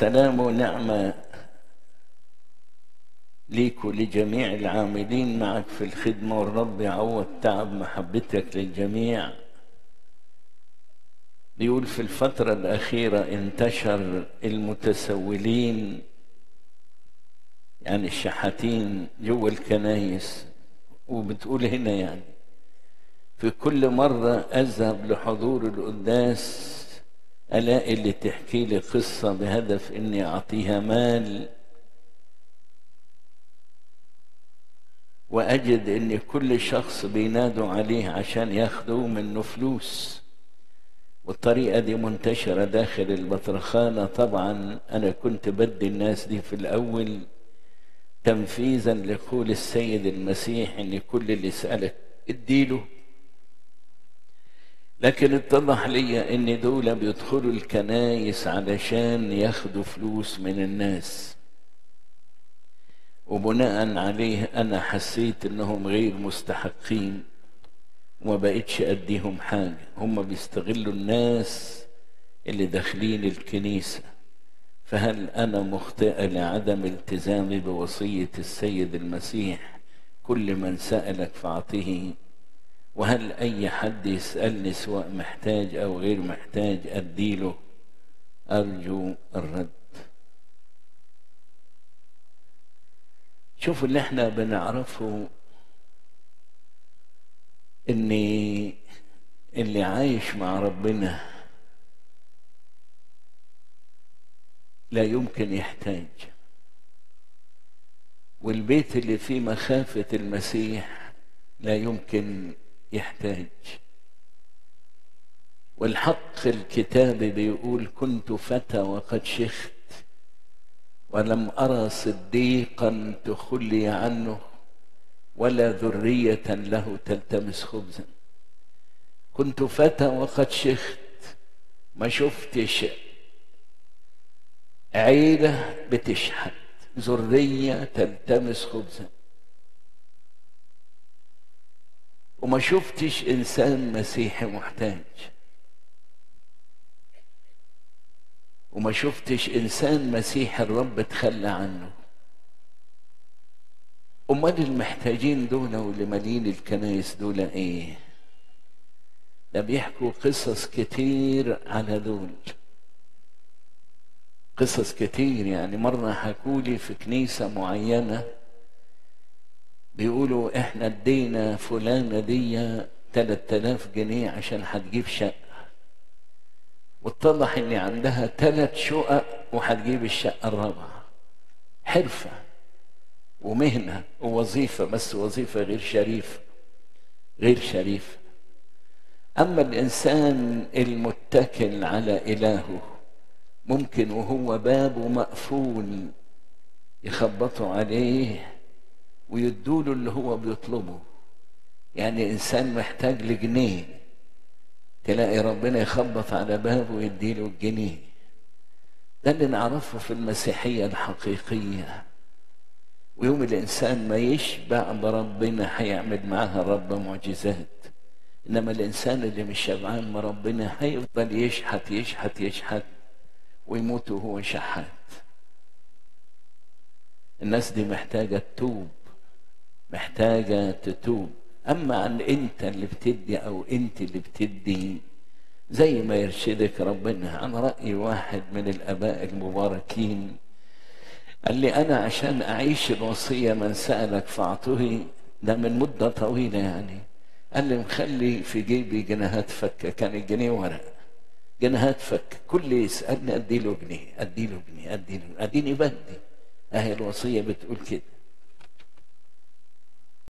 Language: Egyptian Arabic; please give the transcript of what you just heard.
سلام ونعمة ليك ولجميع العاملين معك في الخدمة والرب يعوض تعب محبتك للجميع بيقول في الفترة الأخيرة انتشر المتسولين يعني الشحاتين جوا الكنايس وبتقول هنا يعني في كل مرة أذهب لحضور القداس ألاقي اللي تحكي لي قصة بهدف إني أعطيها مال وأجد إن كل شخص بينادوا عليه عشان ياخدوا منه فلوس والطريقة دي منتشرة داخل البطرخانة طبعا أنا كنت بدي الناس دي في الأول تنفيذا لقول السيد المسيح إن كل اللي يسألك اديله لكن اتضح لي ان دول بيدخلوا الكنايس علشان ياخدوا فلوس من الناس وبناء عليه انا حسيت انهم غير مستحقين وما بقتش اديهم حاجه هم بيستغلوا الناس اللي داخلين الكنيسه فهل انا مخطئه لعدم التزامي بوصيه السيد المسيح كل من سالك فاعطه وهل اي حد يسالني سواء محتاج او غير محتاج اديله ارجو الرد شوفوا اللي احنا بنعرفه ان اللي عايش مع ربنا لا يمكن يحتاج والبيت اللي فيه مخافه المسيح لا يمكن يحتاج والحق الكتابي بيقول كنت فتى وقد شخت ولم أرى صديقا تخلي عنه ولا ذرية له تلتمس خبزا كنت فتى وقد شخت ما شفتش عيلة بتشحت ذرية تلتمس خبزا وما شفتش انسان مسيحي محتاج وما شفتش انسان مسيحي الرب تخلى عنه امال المحتاجين دول واللي مالين الكنايس دول ايه ده بيحكوا قصص كتير على دول قصص كتير يعني مرة حكولي في كنيسة معينة بيقولوا احنا ادينا فلانة دي 3000 جنيه عشان هتجيب شقة واتضح ان عندها ثلاث شقق وهتجيب الشقة الرابعة حرفة ومهنة ووظيفة بس وظيفة غير شريفة غير شريفة أما الإنسان المتكل على إلهه ممكن وهو بابه مقفول يخبطوا عليه ويدوا له اللي هو بيطلبه يعني انسان محتاج لجنيه تلاقي ربنا يخبط على بابه ويديله الجنيه ده اللي نعرفه في المسيحية الحقيقية ويوم الإنسان ما يشبع بربنا هيعمل معاها الرب معجزات إنما الإنسان اللي مش شبعان بربنا هيفضل يشحت يشحت يشحت ويموت وهو شحات الناس دي محتاجة تتوب محتاجة تتوب أما عن أنت اللي بتدي أو أنت اللي بتدي زي ما يرشدك ربنا عن رأي واحد من الآباء المباركين قال لي أنا عشان أعيش الوصية من سألك فأعطه ده من مدة طويلة يعني قال لي مخلي في جيبي جنيهات فكة كان الجنيه ورق جنيهات فك كل يسألني أديله جنيه أديله جنيه أديله أديني بدي أهي الوصية بتقول كده